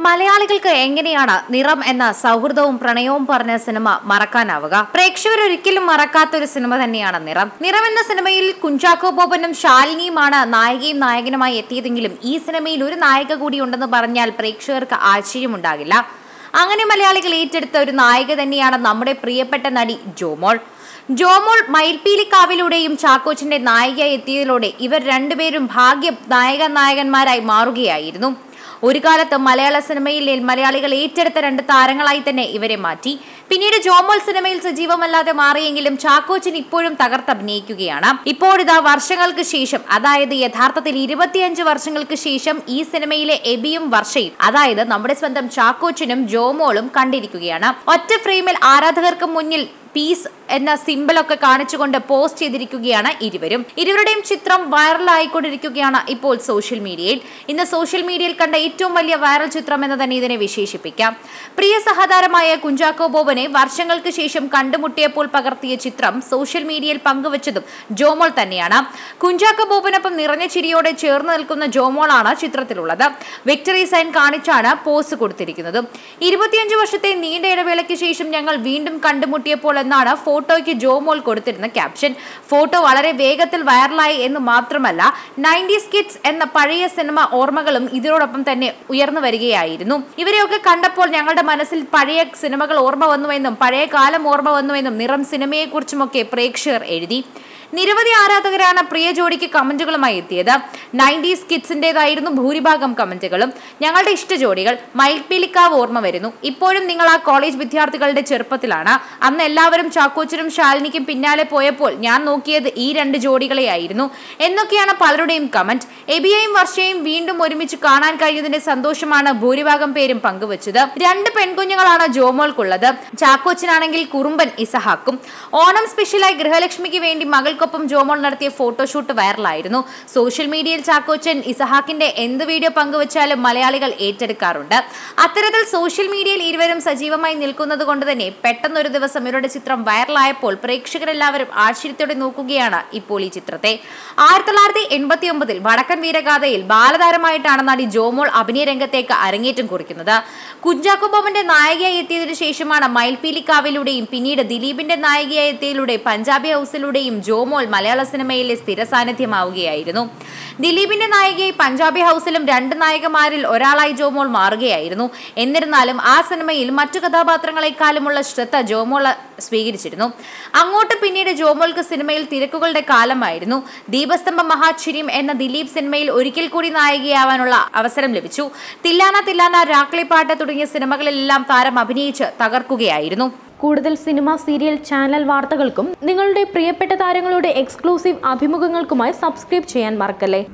മലയാളികൾക്ക് എങ്ങനെയാണ് നിറം എന്ന സൗഹൃദവും പ്രണയവും പറഞ്ഞ സിനിമ മറക്കാനാവുക പ്രേക്ഷകർ ഒരിക്കലും മറക്കാത്ത ഒരു സിനിമ തന്നെയാണ് നിറം നിറം എന്ന സിനിമയിൽ കുഞ്ചാക്കോ ബോബനും ശാലിനിയുമാണ് നായികയും നായകനുമായി എത്തിയതെങ്കിലും ഈ സിനിമയിൽ ഒരു നായിക കൂടി ഉണ്ടെന്ന് പറഞ്ഞാൽ പ്രേക്ഷകർക്ക് ആശ്ചര്യമുണ്ടാകില്ല അങ്ങനെ മലയാളികൾ ഏറ്റെടുത്ത ഒരു നായിക തന്നെയാണ് നമ്മുടെ പ്രിയപ്പെട്ട നടി ജോമോൾ ജോമോൾ മയിൽപ്പീലിക്കാവിലൂടെയും ചാക്കോച്ചിന്റെ നായികയായി എത്തിയതിലൂടെ ഇവർ രണ്ടുപേരും ഭാഗ്യ നായക നായകന്മാരായി മാറുകയായിരുന്നു ഒരു കാലത്ത് മലയാള സിനിമയിൽ മലയാളികൾ ഏറ്റെടുത്ത രണ്ട് താരങ്ങളായി തന്നെ ഇവരെ മാറ്റി പിന്നീട് ജോമോൾ സിനിമയിൽ സജീവമല്ലാതെ മാറിയെങ്കിലും ചാക്കോച്ചൻ ഇപ്പോഴും തകർത്തഭിനയിക്കുകയാണ് ഇപ്പോഴിതാ വർഷങ്ങൾക്ക് ശേഷം അതായത് യഥാർത്ഥത്തിൽ ഇരുപത്തിയഞ്ച് വർഷങ്ങൾക്ക് ശേഷം ഈ സിനിമയിലെ എബിയും വർഷയും അതായത് നമ്മുടെ സ്വന്തം ചാക്കോച്ചനും ജോമോളും കണ്ടിരിക്കുകയാണ് ഒറ്റ ഫ്രെയിമിൽ ആരാധകർക്ക് മുന്നിൽ പീസ് എന്ന സിമ്പിളൊക്കെ കാണിച്ചുകൊണ്ട് പോസ്റ്റ് ചെയ്തിരിക്കുകയാണ് ഇരുവരും ഇരുവരുടെയും ചിത്രം വൈറലായിക്കൊണ്ടിരിക്കുകയാണ് ഇപ്പോൾ സോഷ്യൽ മീഡിയയിൽ ഇന്ന് സോഷ്യൽ മീഡിയയിൽ കണ്ട ഏറ്റവും വലിയ വൈറൽ ചിത്രം എന്ന് തന്നെ ഇതിനെ വിശേഷിപ്പിക്കാം പ്രിയ സഹതാരമായ കുഞ്ചാക്കോ ബോബനെ വർഷങ്ങൾക്ക് ശേഷം കണ്ടുമുട്ടിയപ്പോൾ പകർത്തിയ ചിത്രം സോഷ്യൽ മീഡിയയിൽ പങ്കുവച്ചതും ജോമോൾ തന്നെയാണ് കുഞ്ചാക്കോ ബോബനൊപ്പം നിറഞ്ഞ ചിരിയോടെ ചേർന്ന് നിൽക്കുന്ന ജോമോളാണ് ചിത്രത്തിലുള്ളത് വിക്ടറി സൈൻ കാണിച്ചാണ് പോസ് കൊടുത്തിരിക്കുന്നത് ഇരുപത്തിയഞ്ച് വർഷത്തെ നീണ്ട ഇടവേളയ്ക്ക് ശേഷം ഞങ്ങൾ വീണ്ടും കണ്ടുമുട്ടിയപ്പോൾ എന്നാണ് ഫോട്ടോയ്ക്ക് ജോമോൾ കൊടുത്തിരുന്ന ക്യാപ്ഷൻ ഫോട്ടോ വളരെ വേഗത്തിൽ വൈറലായി എന്ന് മാത്രമല്ല നയൻറ്റീസ് കിഡ്സ് എന്ന പഴയ സിനിമ ഓർമ്മകളും ഇതിനോടൊപ്പം തന്നെ ഉയർന്നു വരികയായിരുന്നു ഇവരെയൊക്കെ കണ്ടപ്പോൾ ഞങ്ങളുടെ മനസ്സിൽ പഴയ സിനിമകൾ ഓർമ്മ വന്നുവെന്നും പഴയ കാലം ഓർമ്മ വന്നുവെന്നും നിറം സിനിമയെക്കുറിച്ചുമൊക്കെ പ്രേക്ഷകർ എഴുതി നിരവധി ആരാധകരാണ് പ്രിയ ജോഡിക്ക് കമന്റുകളുമായി എത്തിയത് നയൻറ്റീസ് കിഡ്സിൻ്റെതായിരുന്നു ഭൂരിഭാഗം കമന്റുകളും ഞങ്ങളുടെ ഇഷ്ട ജോഡികൾ മയിൽപ്പീലിക്കാവ് ഓർമ്മ വരുന്നു ഇപ്പോഴും നിങ്ങൾ ആ കോളേജ് വിദ്യാർത്ഥികളുടെ ചെറുപ്പത്തിലാണ് അന്ന് എല്ലാവരും ചാക്കോച്ചനും ശാലിനിക്കും പിന്നാലെ പോയപ്പോൾ ഞാൻ നോക്കിയത് ഈ രണ്ട് ജോഡികളെയായിരുന്നു എന്നൊക്കെയാണ് പലരുടെയും കമന്റ് എബിയെയും വർഷയും വീണ്ടും ഒരുമിച്ച് കാണാൻ കഴിഞ്ഞതിന്റെ സന്തോഷമാണ് ഭൂരിഭാഗം പേരും പങ്കുവച്ചത് രണ്ട് പെൺകുഞ്ഞുങ്ങളാണ് ജോമോൾക്കുള്ളത് ചാക്കോച്ചനാണെങ്കിൽ കുറുമ്പൻ ഇസഹാക്കും ഓണം സ്പെഷ്യലായി ഗൃഹലക്ഷ്മിക്ക് വേണ്ടി മകൾക്കൊപ്പം ജോമോൾ നടത്തിയ ഫോട്ടോഷൂട്ട് വൈറലായിരുന്നു സോഷ്യൽ മീഡിയയിൽ ചാക്കോച്ചൻ ഇസഹാക്കിന്റെ എന്ത് വീഡിയോ പങ്കുവച്ചാലും മലയാളികൾ ഏറ്റെടുക്കാറുണ്ട് അത്തരത്തിൽ സോഷ്യൽ മീഡിയയിൽ ഇരുവരും സജീവമായി നിൽക്കുന്നത് കൊണ്ട് തന്നെ പെട്ടെന്നൊരു ദിവസം ഇവരുടെ ചിത്രം വൈറലായപ്പോൾ പ്രേക്ഷകരെല്ലാവരും ആശ്ചര്യത്തോടെ നോക്കുകയാണ് ഇപ്പോൾ ഈ ചിത്രത്തെ ആയിരത്തി തൊള്ളായിരത്തി എൺപത്തി ഒമ്പതിൽ വടക്കൻ വീരഗാഥയിൽ ബാലതാരമായിട്ടാണ് നടി ജോമോൾ അഭിനയ രംഗത്തേക്ക് അരങ്ങേറ്റം കുറിക്കുന്നത് കുഞ്ചാക്കോ ബോബന്റെ നായികയായി എത്തിയതിനു ശേഷമാണ് മയിൽപീലിക്കാവിലൂടെയും പിന്നീട് ദിലീപിന്റെ നായികയായി എത്തിയതിലൂടെ പഞ്ചാബി ഹൗസിലൂടെയും ജോമോൾ മലയാള സിനിമയിലെ സ്ഥിര സാന്നിധ്യമാവുകയായിരുന്നു ദിലീപിന്റെ നായികയായി പഞ്ചാബി ഹൗസിലും രണ്ട് നായകമാരിൽ ഒരാളായി ജോമോൾ മാറുകയായിരുന്നു എന്നിരുന്നാലും ആ സിനിമയിൽ മറ്റു കഥാപാത്രങ്ങളെക്കാളുമുള്ള ശ്രദ്ധ ജോമോൾ സ്വീകരിച്ചിരുന്നു അങ്ങോട്ട് പിന്നീട് ജോമോൾക്ക് സിനിമയിൽ തിരക്കുകളുടെ കാലമായിരുന്നു ദീപസ്തംഭ മഹാചിരിയം എന്ന ദിലീപ് സിനിമയിൽ ഒരിക്കൽ കൂടി നായികയാവാനുള്ള അവസരം ലഭിച്ചു തില്ലാന തില്ലാന രാക്ലിപ്പാട്ട് തുടങ്ങിയ സിനിമകളിലെല്ലാം താരം അഭിനയിച്ച് തകർക്കുകയായിരുന്നു കൂടുതൽ സിനിമ സീരിയൽ ചാനൽ വാർത്തകൾക്കും നിങ്ങളുടെ പ്രിയപ്പെട്ട താരങ്ങളുടെ എക്സ്ക്ലൂസീവ് അഭിമുഖങ്ങൾക്കുമായി സബ്സ്ക്രൈബ് ചെയ്യാൻ മറക്കല്ലേ